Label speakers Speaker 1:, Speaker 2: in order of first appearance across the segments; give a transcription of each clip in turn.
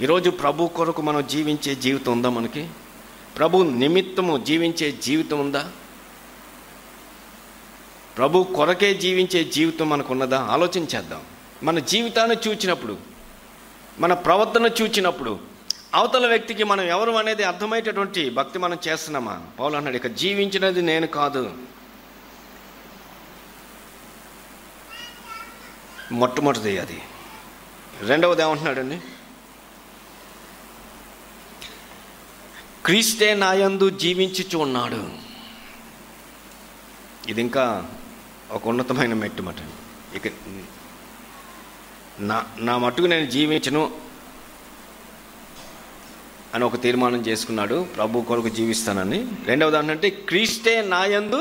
Speaker 1: ఈరోజు ప్రభు కొరకు మనం జీవించే జీవితం ఉందా మనకి ప్రభు నిమిత్తము జీవించే జీవితం ఉందా ప్రభు కొరకే జీవించే జీవితం మనకు ఉన్నదా ఆలోచన చేద్దాం మన జీవితాన్ని చూచినప్పుడు మన ప్రవర్తన చూచినప్పుడు అవతల వ్యక్తికి మనం ఎవరు అనేది అర్థమయ్యేటటువంటి భక్తి మనం చేస్తున్నామా పౌలు అన్నాడు ఇక జీవించినది నేను కాదు మొట్టమొదటిది అది రెండవది ఏమంటున్నాడండి క్రీస్తే నాయందు జీవించుచు ఉన్నాడు ఇది ఇంకా ఒక ఉన్నతమైన మెట్టు మాట ఇక నా నా మట్టుకు నేను జీవించను అని ఒక తీర్మానం చేసుకున్నాడు ప్రభు కొరకు జీవిస్తానని రెండవది ఏంటంటే క్రీస్తే నాయందు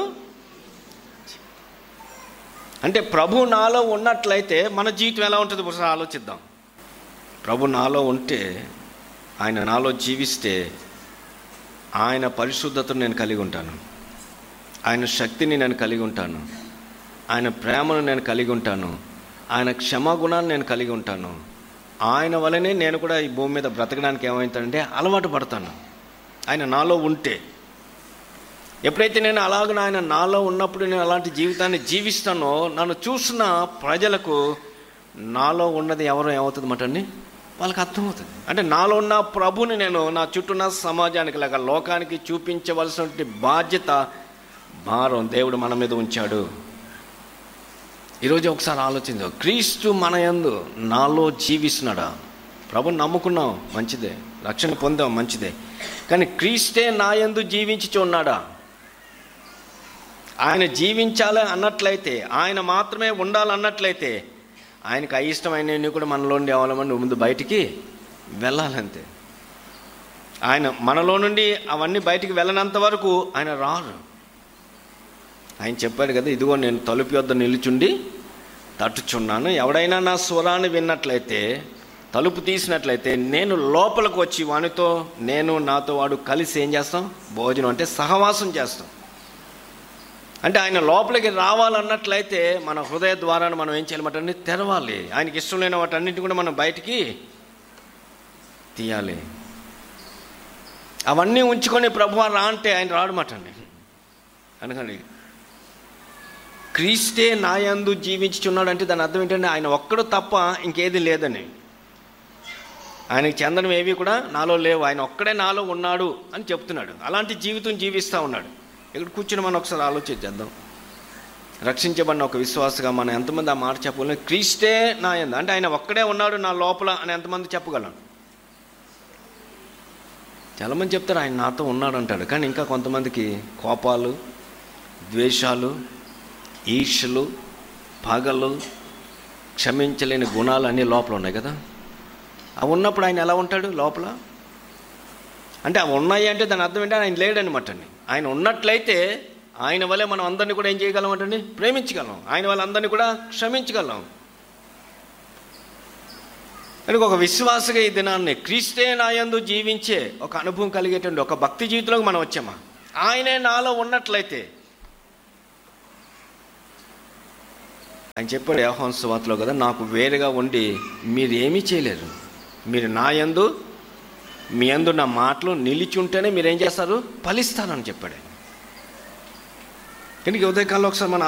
Speaker 1: అంటే ప్రభు నాలో ఉన్నట్లయితే మన జీవితం ఎలా ఉంటుంది ఒకసారి ఆలోచిద్దాం ప్రభు నాలో ఉంటే ఆయన నాలో జీవిస్తే ఆయన పరిశుద్ధతను నేను కలిగి ఉంటాను ఆయన శక్తిని నేను కలిగి ఉంటాను ఆయన ప్రేమను నేను కలిగి ఉంటాను ఆయన క్షమాగుణాన్ని నేను కలిగి ఉంటాను ఆయన వలనే నేను కూడా ఈ భూమి మీద బ్రతకడానికి ఏమవుతానంటే అలవాటు పడతాను ఆయన నాలో ఉంటే ఎప్పుడైతే నేను అలాగ ఆయన నాలో ఉన్నప్పుడు నేను అలాంటి జీవితాన్ని జీవిస్తానో నన్ను చూసిన ప్రజలకు నాలో ఉన్నది ఎవరు ఏమవుతుంది మటండి వాళ్ళకి అర్థమవుతుంది అంటే నాలో ఉన్న ప్రభుని నేను నా చుట్టూ ఉన్న సమాజానికి లేక లోకానికి చూపించవలసినటువంటి బాధ్యత భారం దేవుడు మన మీద ఉంచాడు ఈరోజు ఒకసారి ఆలోచించు క్రీస్తు మన యందు నాలో జీవిస్తున్నాడా ప్రభుని నమ్ముకున్నాం మంచిదే రక్షణ పొందాం మంచిదే కానీ క్రీస్తే నా యందు జీవించి ఉన్నాడా ఆయన జీవించాలి అన్నట్లయితే ఆయన మాత్రమే ఉండాలన్నట్లయితే ఆయనకు అయిష్టమైనవి కూడా మనలో నుండి అవలమని ముందు బయటికి వెళ్ళాలంతే ఆయన మనలో నుండి అవన్నీ బయటికి వెళ్ళనంత వరకు ఆయన రారు ఆయన చెప్పాడు కదా ఇదిగో నేను తలుపు యొద్ద నిలుచుండి తట్టుచున్నాను ఎవడైనా నా స్వరాన్ని విన్నట్లయితే తలుపు తీసినట్లయితే నేను లోపలికి వచ్చి వానితో నేను నాతో వాడు కలిసి ఏం చేస్తాం భోజనం అంటే సహవాసం చేస్తాం అంటే ఆయన లోపలికి రావాలన్నట్లయితే మన హృదయ ద్వారాన్ని మనం ఏం చేయాలన్నమాట తెరవాలి ఆయనకి ఇష్టం లేని వాటన్నిటి కూడా మనం బయటికి తీయాలి అవన్నీ ఉంచుకొని ప్రభు రా అంటే ఆయన రాడమాటండి అనకండి క్రీస్తే నాయందు జీవించుచున్నాడు అంటే దాని అర్థం ఏంటంటే ఆయన ఒక్కడు తప్ప ఇంకేది లేదని ఆయనకి చెందడం ఏవి కూడా నాలో లేవు ఆయన ఒక్కడే నాలో ఉన్నాడు అని చెప్తున్నాడు అలాంటి జీవితం జీవిస్తూ ఉన్నాడు ఇక్కడ కూర్చుని మనం ఒకసారి ఆలోచించేద్దాం రక్షించబడిన ఒక విశ్వాసగా మనం ఎంతమంది ఆ మాట చెప్పగలం క్రీస్తే నా ఎందు అంటే ఆయన ఒక్కడే ఉన్నాడు నా లోపల అని ఎంతమంది చెప్పగలం చాలామంది చెప్తారు ఆయన నాతో ఉన్నాడు అంటాడు కానీ ఇంకా కొంతమందికి కోపాలు ద్వేషాలు ఈర్షలు పగలు క్షమించలేని గుణాలు అన్నీ లోపల ఉన్నాయి కదా అవి ఉన్నప్పుడు ఆయన ఎలా ఉంటాడు లోపల అంటే అవి ఉన్నాయి అంటే దాని అర్థం ఏంటంటే ఆయన లేడనమాట అండి ఆయన ఉన్నట్లయితే ఆయన వల్లే మనం అందరినీ కూడా ఏం చేయగలం అంటండి ప్రేమించగలం ఆయన వాళ్ళందరినీ కూడా క్షమించగలం కనుక ఒక విశ్వాసగా ఈ దినాన్ని క్రీస్తే నాయందు జీవించే ఒక అనుభవం కలిగేటువంటి ఒక భక్తి జీవితంలోకి మనం వచ్చామా ఆయనే నాలో ఉన్నట్లయితే ఆయన చెప్పాడు యోహాన్ సువార్తలో కదా నాకు వేరుగా ఉండి మీరు ఏమీ చేయలేరు మీరు నా యందు మీ యందు నా మాటలు నిలిచి ఉంటేనే మీరు ఏం చేస్తారు ఫలిస్తారని చెప్పాడు ఆయన. కనుక ఈ ఉదయకాలంలో ఒకసారి మన